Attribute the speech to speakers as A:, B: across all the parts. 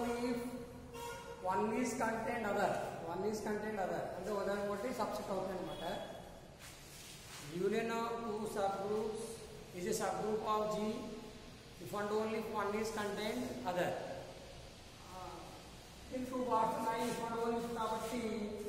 A: if one is content other one is content other అంటే ఉదాహరణ బట్టి సబ్సెట్ అవుతుంది అనమాట union of two sub groups is a sub group of G if and only one is content other if వాడుతున్నాయి if and only కాబట్టి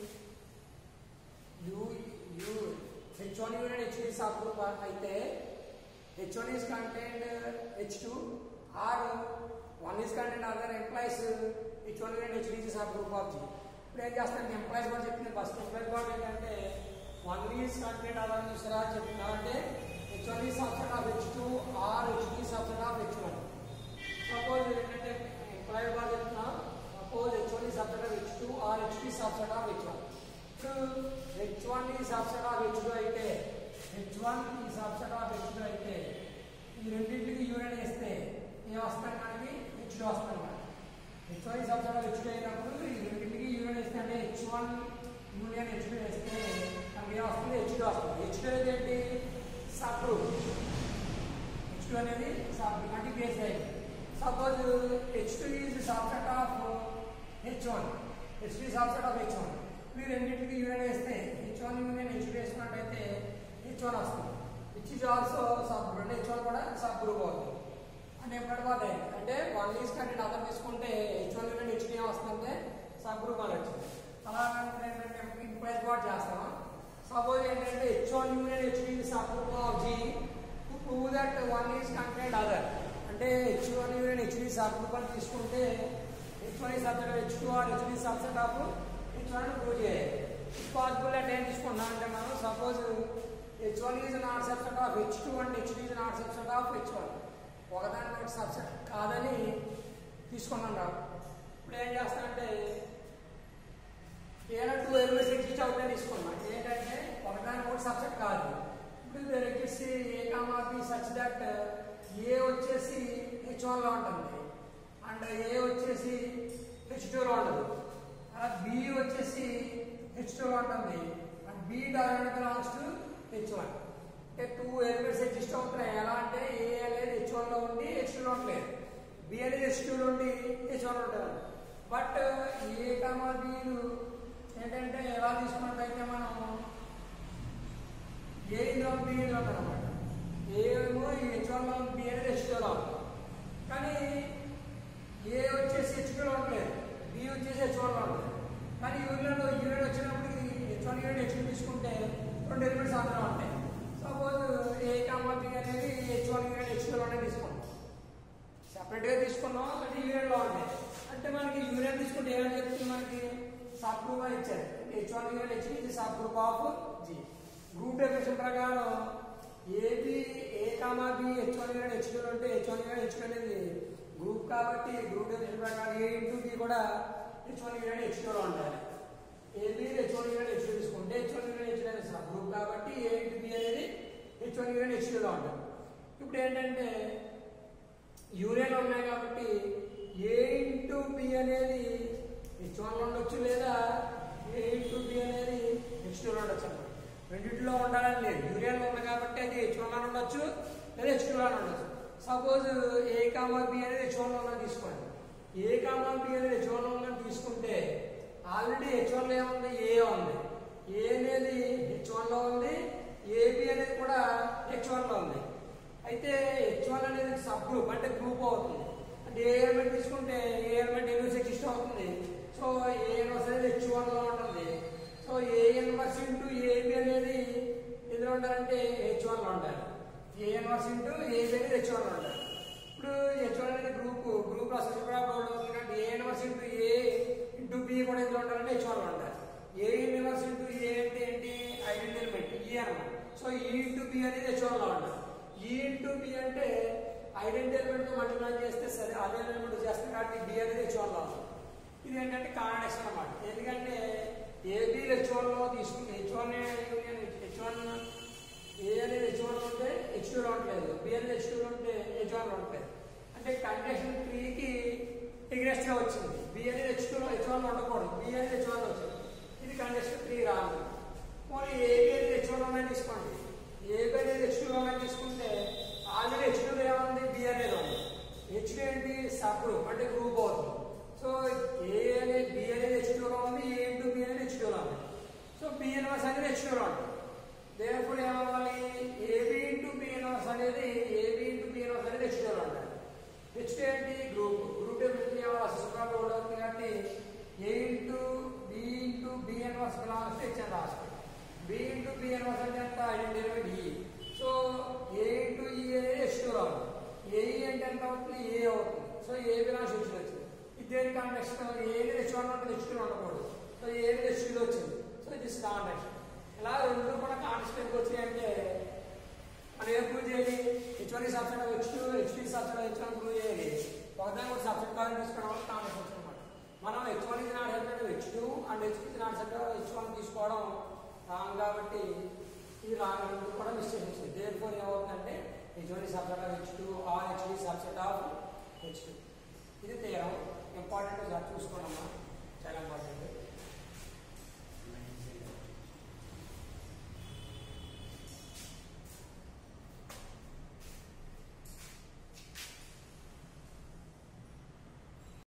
A: U U H one unit H D sub group అయితే H one is content H two or one is content other employees H one unit H D sub group of G ఇప్పుడు ఏం చేస్తాను employees కూడా చెప్పింది first employees కూడా ఏంటంటే one is content other చూసారా చెప్తున్నా అంటే H one is subset of H two or H D subset of H one suppose ఏంటంటే ఎంప్లాయీ కూడా చెప్తున్నా సపోజ్ హెచ్ వన్ ఈ subset of H two or H D subset of H one ఇప్పుడు H one ఈ subset of H two అయితే H one ఈ subset of H two అయితే ఈ రెండింటికి యూనియన్ వేస్తే ఏం వస్తాయి మనకి హెచ్ టూ వస్తాయి మనకి హెచ్ వన్ ఈ సబ్సెట్ ఆఫ్ హెచ్ టూ అయినప్పుడు ఈ రెండింటికి యూనియన్ వేస్తే అంటే H one union H two వేస్తే మనకి ఏం వస్తుంది హెచ్ టూ వస్తుంది హెచ్ టూ అనేది ఏంటి సబ్ గ్రూప్ హెచ్ టూ అనేది సబ్ అంటే బేస్ అయ్యింది suppose H two is subset of H one H two subset of H one మీరు రెండింటికి యూనియన్ వేస్తే H one union H two వేసుకున్నట్టయితే హెచ్ వన్ వస్తుంది which is also sub group H one కూడా sub group అవుతుంది అంటే ఎప్పటి వాళ్ళు అంటే వన్ ఈజ్ కంటే అదర్ తీసుకుంటే H one union H two ఏం వస్తుందంటే సబ్ గ్రూప్ అని వచ్చింది అలా ఏంటంటే ఇంప్లైజ్ కూడా చేస్తాం సపోజ్ ఏంటంటే H one union H two sub group of G to prove that one is content other అంటే H one union H D sub group అని తీసుకుంటే హెచ్ వన్ ఈ subject H two or H D subject of H one prove చేయాలి possible అంటే ఏం తీసుకుంటున్నాం అంటే మనం suppose H one is not subject of H two and H D is not subject of H one ఒకదాని ఒకటి subject కాదని తీసుకున్నాం రా ఇప్పుడు ఏం చేస్తానంటే ఏదైనా టూ ఎలిమెంట్స్ ఎగ్జిస్ట్ అవుతాయని తీసుకున్నాం ఏంటంటే ఒకదాని ఒకటి సబ్జెక్ట్ కాదు ఇప్పుడు ఇది వచ్చేసి A comma B such that A వచ్చేసి హెచ్ వన్లో ఉంటుంది అండ్ ఏ వచ్చేసి హెచ్ టూలో ఉండదు అలా బి వచ్చేసి హెచ్ టూలో ఉంటుంది and B direct belongs to H one అంటే టూ ఎలిమెంట్స్ ఎగ్జిస్ట్ అవుతున్నాయి ఎలా అంటే ఏ అనేది హెచ్ వన్లో ఉండి హెచ్ టూలో ఉండలేదు బి అనేది హెచ్ టూలో ఉండి హెచ్ వన్ ఉంటుంది బట్ ఏ కామా బీలు ఏంటంటే ఎలా తీసుకున్నట్టయితే మనం ఏ ఇందులో బి ఇందులో అనమాట ఏమో ఈ హెచ్ వన్లో బి అనేది హెచ్ టూలో ఉంది కానీ ఏ వచ్చేసి హెచ్ టూలో ఉండలేదు బి వచ్చేసి హెచ్ వన్లో ఉంటుంది కానీ యూనియన్లో యూనియన్ వచ్చినప్పుడు H one unit H two తీసుకుంటే రెండు ఎలిమెంట్స్ అందులో ఉంటాయి సపోజ్ ఏ కామా బి అనేది హెచ్ వన్ యూనిట్ హెచ్ టూలోనే తీసుకుంటాం సపరేట్గా తీసుకున్నాం అంటే యూనియన్లో ఉంటాయి అంటే మనకి యూనియన్ తీసుకుంటే ఏమని చెప్తుంది మనకి సబ్ గ్రూప్ అని ఇచ్చారు హెచ్ వన్ యూనియన్ హెచ్ ఇది sub group of G group definition ప్రకారం AB A comma B H one unit H two ఉంటే H one unit H two అనేది గ్రూప్ కాబట్టి గ్రూప్ డెఫినేషన్ ప్రకారం ఏ ఇంటూ బి కూడా H one unit H టూలో ఉండాలి AB H one unit H two తీసుకుంటే H one unit H two అనేది sub group కాబట్టి ఏ ఇంటూ బి అనేది హెచ్ వన్ యూనిట్ హెచ్ టూలో ఉంటుంది ఇప్పుడు ఏంటంటే యూనియన్ ఉన్నాయి కాబట్టి ఏ ఇంటూ బి అనేది హెచ్ వన్లో ఉండొచ్చు లేదా ఏ ఇంటూ బి అనేది హెచ్ టూలో ఉండొచ్చు అన్నమాట రెండింటిలో ఉండాలని లేదు యూనియన్లో ఉంది కాబట్టి అది హెచ్ వన్లో ఉండొచ్చు లేదా హెచ్ టూలో ఉండొచ్చు సపోజ్ ఏ కామా బి అనేది హెచ్ వన్లో ఉందని తీసుకోండి ఏ కామా బి అనేది హెచ్ వన్లో ఉందని తీసుకుంటే ఆల్రెడీ హెచ్ వన్లో ఏముంది ఏ ఉంది ఏ అనేది హెచ్ వన్లో ఉంది ఏబి అనేది కూడా హెచ్ వన్లో ఉంది అయితే హెచ్ వన్ అనేది సబ్ గ్రూప్ అంటే గ్రూప్ అవుతుంది అంటే ఏ ఎలిమెంట్ తీసుకుంటే ఏ ఎలిమెంట్ ఇన్వర్స్ ఎగ్జిస్ట్ అవుతుంది సో ఏ ఇన్వర్స్ అనేది హెచ్ వన్లో ఉంటుంది so A inverse into AB అనేది ఎందులో ఉండాలంటే హెచ్ వన్లో ఉండాలి ఏ ఇన్వర్స్ ఇంటూ ఏబి అనేది హెచ్ వన్లో ఉండాలి ఇప్పుడు హెచ్ వన్ అనేది గ్రూప్ గ్రూప్ అసలు కూడా అవుతుంది అంటే A inverse into A into B కూడా ఎందులో ఉండాలంటే హెచ్ వన్లో ఉండాలి ఏ ఇన్వర్స్ ఇంటూ ఏ అంటే ఏంటి ఐడెంటి ఎలిమెంట్ ఈ అనమాట సో ఈ ఇంటూ బి అనేది హెచ్ వన్లో ఉండాలి ఈ ఇంటూ బి అంటే ఐడెంటి ఎలిమెంట్ మల్టిప్లై చేస్తే సరే అదే ఎలిమెంట్ చేస్తాం కాబట్టి బి అనేది హెచ్ వన్లో ఉంది ఇది ఏంటంటే కాండక్షన్ అనమాట ఎందుకంటే ఏబి హెచ్ వన్లో తీసుకుంటే H one union H one A అనేది హెచ్ వన్ ఉంటే హెచ్ టూలో ఉండలేదు బి అనేది హెచ్ టూలో ఉంటే హెచ్ వన్లో ఉండలేదు అంటే కండక్షన్ త్రీకి ఎగ్రెస్ట్ గా వచ్చింది బి అనేది హెచ్ టూలో హెచ్ వన్ ఉండకూడదు బి అనేది హెచ్ వన్ వచ్చింది ఇది కండక్షన్ త్రీ రాదు పోనీ ఏబి అనేది హెచ్ వన్ ఉన్నాయి తీసుకోండి ఏబి అనేది హెచ్ టూలో ఉన్నాయి తీసుకుంటే ఆల్రెడీ హెచ్ టూలో ఏముంది బి అనేది ఉంది హెచ్ టూ ఏంటి సబ్ గ్రూప్ అంటే గ్రూప్ అవుతుంది so inverse belongs to H and రాసుకో బి ఇంటూ బి ఇన్వర్స్ అంటే ఎంత డెరివేట్ ఈ సో ఏ ఇంటూ ఈ అనేది హెచ్ టూ రావాలి ఏఈ అంటే ఎంత అవుతుంది ఏ అవుతుంది సో ఏ బిలాంగ్స్ హెచ్ వచ్చింది ఇది దేని కాంటెక్స్ట్ ఏది హెచ్ వన్ ఉంటుంది హెచ్ టూ ఉండకూడదు సో ఏది హెచ్ టూ వచ్చింది సో దిస్ కాంటెక్స్ట్ ఇలా రెండు కూడా కాంటెక్స్ట్ ఎందుకు వచ్చినాయి అంటే మనం ఏం ప్రూవ్ చేయాలి H one subset H two H two subset H one prove చేయాలి ఒకదాని కూడా సబ్సెట్ కాలం తీసుకోవడం వల్ల కాంటెక్స్ట్ వచ్చింది అనమాట మనం హెచ్ వన్ ఇది not H H two and H two not set H one తీసుకోవడం రాంగ్ కాబట్టి ఇది రాంగ్ రెండు కూడా మిస్టేక్ వచ్చింది దేని ఫోర్ ఏమవుతుందంటే H one subset of H two or H D subset of H two ఇది తీరం ఇంపార్టెంట్ చూసుకోండి అమ్మా చాలా ఇంపార్టెంట్